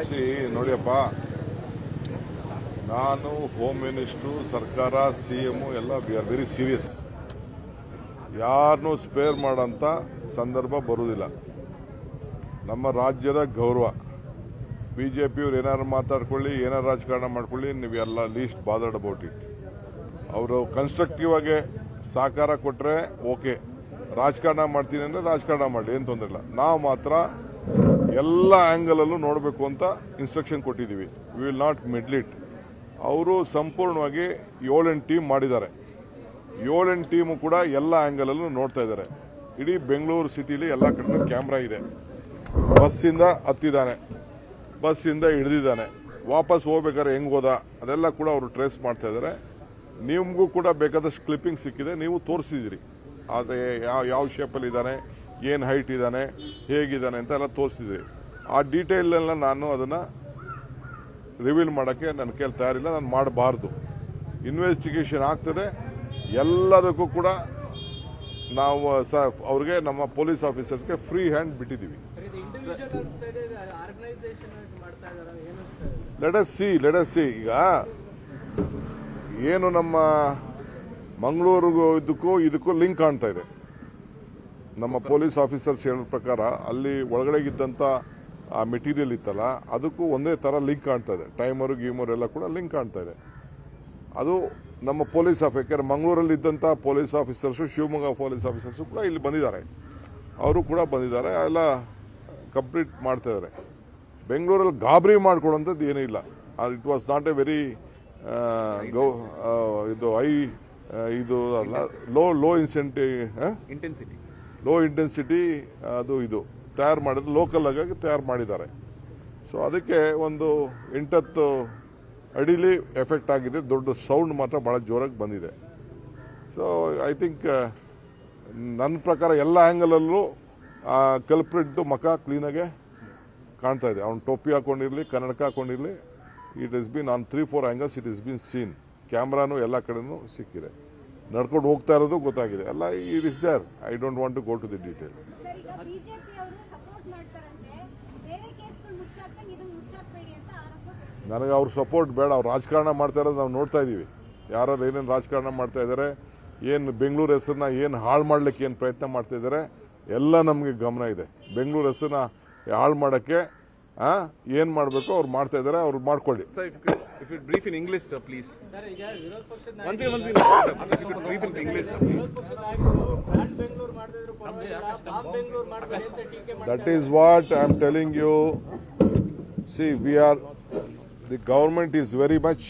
C ನೋಡಿಯಪ್ಪ ನಾನು home minister ಸರ್ಕಾರ ಸಿ ಎಮ್ ಎಲ್ಲ ವಿ ಆರ್ ವೆರಿ ಸೀರಿಯಸ್ ಯಾರನ್ನೂ ಸ್ಪೇರ್ ಮಾಡೋಂಥ ಸಂದರ್ಭ ಬರುವುದಿಲ್ಲ ನಮ್ಮ ರಾಜ್ಯದ ಗೌರವ ಬಿ ಜೆ ಪಿಯವ್ರು ಏನಾರು ಮಾತಾಡ್ಕೊಳ್ಳಿ ಏನಾರು ರಾಜಕಾರಣ ಮಾಡ್ಕೊಳ್ಳಿ ನೀವು ಎಲ್ಲ ಲೀಸ್ಟ್ ಬಾದರ್ಡ್ ಅಬೌಟ್ ಇಟ್ ಅವರು ಕನ್ಸ್ಟ್ರಕ್ಟಿವ್ ಆಗಿ ಸಹಕಾರ ಕೊಟ್ಟರೆ ಓಕೆ ರಾಜಕಾರಣ ಮಾಡ್ತೀನಿ ಅಂದರೆ ರಾಜಕಾರಣ ಮಾಡಿ ಏನು ತೊಂದರೆ ಇಲ್ಲ ನಾವು ಮಾತ್ರ ಎಲ್ಲ ಆ್ಯಂಗಲಲ್ಲೂ ನೋಡಬೇಕು ಅಂತ ಇನ್ಸ್ಟ್ರಕ್ಷನ್ ಕೊಟ್ಟಿದ್ದೀವಿ ವಿ ವಿಲ್ ನಾಟ್ ಮಿಡ್ಲಿಟ್ ಅವರು ಸಂಪೂರ್ಣವಾಗಿ ಏಳೆಂಟು ಟೀಮ್ ಮಾಡಿದ್ದಾರೆ ಏಳೆಂಟು ಟೀಮು ಕೂಡ ಎಲ್ಲ ಆ್ಯಂಗಲಲ್ಲೂ ನೋಡ್ತಾ ಇದ್ದಾರೆ ಇಡೀ ಬೆಂಗಳೂರು ಸಿಟಿಲಿ ಎಲ್ಲ ಕಡೆ ಕ್ಯಾಮ್ರಾ ಇದೆ ಬಸ್ಸಿಂದ ಹತ್ತಿದ್ದಾನೆ ಬಸ್ಸಿಂದ ಇಳಿದಿದ್ದಾನೆ ವಾಪಸ್ ಹೋಗ್ಬೇಕಾದ್ರೆ ಹೆಂಗ್ ಹೋದ ಅದೆಲ್ಲ ಕೂಡ ಅವರು ಟ್ರೇಸ್ ಮಾಡ್ತಾ ಇದ್ದಾರೆ ನಿಮಗೂ ಕೂಡ ಬೇಕಾದಷ್ಟು ಕ್ಲಿಪ್ಪಿಂಗ್ ಸಿಕ್ಕಿದೆ ನೀವು ತೋರಿಸಿದಿರಿ ಆದರೆ ಯಾವ ಯಾವ ಶೇಪಲ್ಲಿ ಇದ್ದಾನೆ ಏನು ಹೈಟ್ ಇದ್ದಾನೆ ಹೇಗಿದ್ದಾನೆ ಅಂತ ಎಲ್ಲ ತೋರಿಸಿದಿರಿ ಆ ಡೀಟೇಲ್ ಎಲ್ಲ ನಾನು ಅದನ್ನು ರಿವೀಲ್ ಮಾಡೋಕ್ಕೆ ನನ್ನ ಕೈಲಿ ತಯಾರಿಲ್ಲ ನಾನು ಮಾಡಬಾರ್ದು ಇನ್ವೆಸ್ಟಿಗೇಷನ್ ಆಗ್ತದೆ ಎಲ್ಲದಕ್ಕೂ ಕೂಡ ನಾವು ಸ ಅವ್ರಿಗೆ ನಮ್ಮ ಪೊಲೀಸ್ ಆಫೀಸರ್ಸ್ಗೆ ಫ್ರೀ ಹ್ಯಾಂಡ್ ಬಿಟ್ಟಿದ್ದೀವಿ ಸರ್ ಇದು ಇಂಡಿವಿಜುವಲ್ ಅನಿಸ್ತಾ ಇದೆ ಆರ್ಗನೈಸೇಷನ್ ಮಾಡ್ತಾ ಇದಾರೆ ಏನು ಅನಿಸ್ತಾ ಇದೆ let us see let us see ಈಗ ಏನು ನಮ್ಮ ಮಂಗಳೂರಿಗೂ ಇದಕ್ಕೂ ಇದಕ್ಕೂ ಲಿಂಕ್ ಕಾಣ್ತಾ ಇದೆ ನಮ್ಮ ಪೊಲೀಸ್ ಆಫೀಸರ್ಸ್ ಹೇಳೋ ಪ್ರಕಾರ ಅಲ್ಲಿ ಒಳಗಡೆಗಿದ್ದಂಥ ಆ ಮೆಟೀರಿಯಲ್ ಇತ್ತಲ್ಲ ಅದಕ್ಕೂ ಒಂದೇ ಥರ ಲಿಂಕ್ ಕಾಣ್ತಾ ಇದೆ ಟೈಮರು ಗೀಮರು ಎಲ್ಲ ಕೂಡ ಲಿಂಕ್ ಕಾಣ್ತಾ ಇದೆ ಅದು ನಮ್ಮ ಪೊಲೀಸ್ ಆಫ್ ಯಾಕಂದ್ರೆ ಮಂಗಳೂರಲ್ಲಿ ಇದ್ದಂಥ police officers Shivamogga police officers ಕೂಡ ಇಲ್ಲಿ ಬಂದಿದ್ದಾರೆ ಅವರು ಕೂಡ ಬಂದಿದ್ದಾರೆ ಎಲ್ಲ ಕಂಪ್ಲೀಟ್ ಮಾಡ್ತಾ ಇದ್ದಾರೆ ಬೆಂಗಳೂರಲ್ಲಿ ಗಾಬರಿ ಮಾಡ್ಕೊಳ್ಳೋಂಥದ್ದು ಏನೂ ಇಲ್ಲ it was not a very ಗೌ ಆ, ಇದು ಐ ಇದು ಅಲ್ಲ low low incentive intensity low intensity ಅದು ಇದು ತಯಾರು ಮಾಡಿದ್ರು ಲೋಕಲ್ ಆಗಿ ತಯಾರು ಮಾಡಿದ್ದಾರೆ ಸೊ ಅದಕ್ಕೆ ಒಂದು ಎಂಟತ್ತು ಅಡಿಲಿ ಎಫೆಕ್ಟ್ ಆಗಿದೆ ದೊಡ್ಡ ಸೌಂಡ್ ಮಾತ್ರ ಭಾಳ ಜೋರಾಗಿ ಬಂದಿದೆ ಸೊ ಐ ಥಿಂಕ್ ನನ್ನ ಪ್ರಕಾರ ಎಲ್ಲ ಆ್ಯಂಗಲಲ್ಲೂ ಕಲ್ಪ್ರಿಟ್ದು ಮಖ ಕ್ಲೀನಾಗೆ ಕಾಣ್ತಾ ಇದೆ ಅವ್ನು ಟೋಪಿ ಹಾಕೊಂಡಿರಲಿ ಕನ್ನಡಕ ಹಾಕೊಂಡಿರಲಿ it is been on three four angles it is been seen ಕ್ಯಾಮ್ರಾನು ಎಲ್ಲ ಕಡೆನೂ ಸಿಕ್ಕಿದೆ ನಡ್ಕೊಂಡು ಹೋಗ್ತಾ ಇರೋದು ಗೊತ್ತಾಗಿದೆ ಎಲ್ಲ it is there I don't want to go to the detail sir ಈಗ ಬಿಜೆಪಿ ಅವರು ಸಪೋರ್ಟ್ ಮಾಡ್ತಾರಂತೆ ಬೇರೆ ಕೇಸ್ಗಳು ಮುಚ್ಚಾಕ್ದಂಗೆ ಇದನ್ನ ಮುಚ್ಚಾಕ್ಬೇಡಿ ಅಂತ ಆರೋಪ ನನಗೆ ಅವ್ರ ಸಪೋರ್ಟ್ ಬೇಡ ಅವ್ರು ರಾಜಕಾರಣ ಮಾಡ್ತಾ ಇರೋದು ನಾವು ನೋಡ್ತಾ ಇದ್ದೀವಿ ಯಾರು ಏನೇನು ರಾಜಕಾರಣ ಮಾಡ್ತಾ ಇದ್ದಾರೆ ಏನು ಬೆಂಗಳೂರು ಹೆಸರನ್ನ ಏನು ಹಾಳು ಮಾಡ್ಲಿಕ್ಕೆ ಏನು ಪ್ರಯತ್ನ ಮಾಡ್ತಾ ಇದ್ದಾರೆ ಎಲ್ಲ ನಮಗೆ ಗಮನ ಇದೆ ಬೆಂಗಳೂರು ಹೆಸರನ್ನ ಹಾಳು ಮಾಡೋಕ್ಕೆ ಏನು ಮಾಡಬೇಕು ಅವ್ರು ಮಾಡ್ತಾ ಇದ್ದಾರೆ ಅವ್ರು ಮಾಡ್ಕೊಳ್ಳಿ Sir, if you could, if you brief in English, sir, please. Sir ಈಗ ವಿರೋಧ ಪಕ್ಷದ One ನಾಯಕರು second, one second. If you could brief in English, sir. ವಿರೋಧ ಪಕ್ಷದ ನಾಯಕರು ಬ್ರಾಂಡ್ ಬೆಂಗಳೂರು ಮಾಡದಿದ್ರು ಪರವಾಗಿಲ್ಲ ಬಾಂಬ್ ಬೆಂಗಳೂರು ಮಾಡಬೇಡಿ ಅಂತ ಟೀಕೆ That ಮಾಡ್ತಾರೆ is what I am telling you. See, we are, the government is very much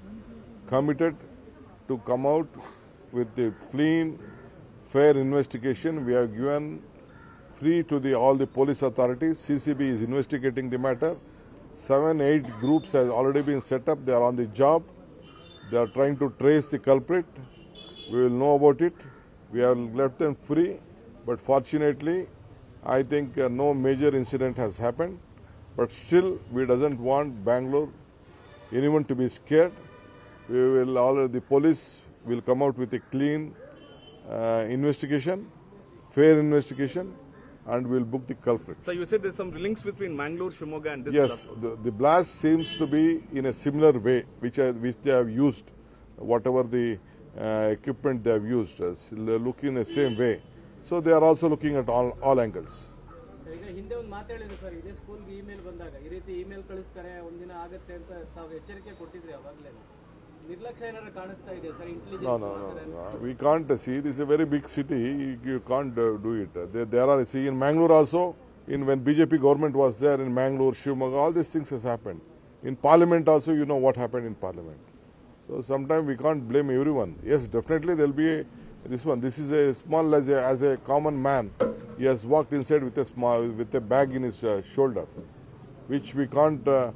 committed to come out with a clean, fair investigation. We have given free to the, all the police authorities. CCB is investigating the matter. Seven, eight groups has already been set up. They are on the job. They are trying to trace the culprit. We will know about it. We have left them free, but fortunately, I think uh, no major incident has happened. But still, we doesn't want Bangalore anyone to be scared. We will all the police will come out with a clean uh, investigation, fair investigation, and we'll book the culprit. Sir, you said there's some links between Mangalore, Shimoga, and this. Yes, club. the, the blast seems to be in a similar way, which I, which they have used, whatever the uh, equipment they have used, uh, s- look in the same way. So they are also looking at all, all angles. ಈಗ ಹಿಂದೆ ಒಂದು ಮಾತಾಡಿದ್ರು sir ಇದೇ ಸ್ಕೂಲ್ಗೆ email ಬಂದಾಗ ಈ ರೀತಿ email ಕಳಿಸ್ತಾರೆ ಒಂದಿನ ಆಗತ್ತೆ ಅಂತ ತಾವು ಎಚ್ಚರಿಕೆ ಕೊಟ್ಟಿದ್ರಿ ಅವಾಗ್ಲೇ ನಿರ್ಲಕ್ಷ್ಯ ಏನಾದ್ರು ಕಾಣಿಸ್ತಾ ಇದೆ sir No, no, no, no. We can't uh, see. This is a very big city. You, you can't uh, do it. Uh, There, there are, see, in Mangalore also, in when BJP government was there in Mangalore, Shimoga, all these things has happened. In Parliament also, you know what happened in Parliament. So sometimes we can't blame everyone. Yes, definitely there will be a, this one. This is a small as a, as a common man. He has walked inside with a small with a bag in his uh, shoulder, which we can't uh,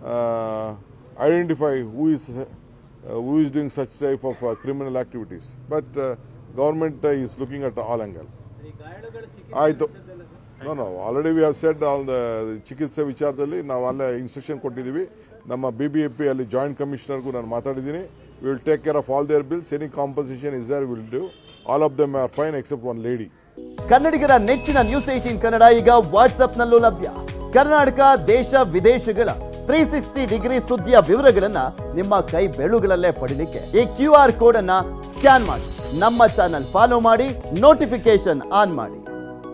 uh, identify who is uh, who is doing such type of uh, criminal activities. But uh, government uh, is looking at all angle. ಈ ಗಾಯಾಳುಗಳ ಆಯ್ತು. ಚಿಕಿತ್ಸೆ ವೆಚ್ಚದ್ದೆಲ್ಲ sir no no already we have said all the ಚಿಕಿತ್ಸೆ ವಿಚಾರದಲ್ಲಿ ನಾವು ಅಲ್ಲೇ instruction ಕೊಟ್ಟಿದ್ದೀವಿ ನಮ್ಮ ಬಿ ಬಿ ಎಫ್ ಪಿ ಅಲ್ಲಿ ಜಾಯಿಂಟ್ ಕಮಿಷನರ್ಗೂ ನಾನು ಮಾತಾಡಿದ್ದೀನಿ will take care of all their bills any compensation is there will do all of them are fine except one lady ಕನ್ನಡಿಗರ ನೆಚ್ಚಿನ ನ್ಯೂಸ್ ಏಟೀನ್ ಕನ್ನಡ ಈಗ ವಾಟ್ಸ್ಆಪ್ನಲ್ಲೂ ಲಭ್ಯ ಕರ್ನಾಟಕ ದೇಶ ವಿದೇಶಗಳ ತ್ರೀ ಸಿಕ್ಸ್ಟಿ ಡಿಗ್ರಿ ಸುದ್ದಿಯ ವಿವರಗಳನ್ನ ನಿಮ್ಮ ಕೈ ಬೆಳುಗಳಲ್ಲೇ ಪಡಿಲಿಕ್ಕೆ ಈ ಕ್ಯೂ ಆರ್ ಕೋಡ್ ಅನ್ನ ಸ್ಕ್ಯಾನ್ ಮಾಡಿ ನಮ್ಮ ಚಾನಲ್ ಫಾಲೋ ಮಾಡಿ ನೋಟಿಫಿಕೇಶನ್ ಆನ್ ಮಾಡಿ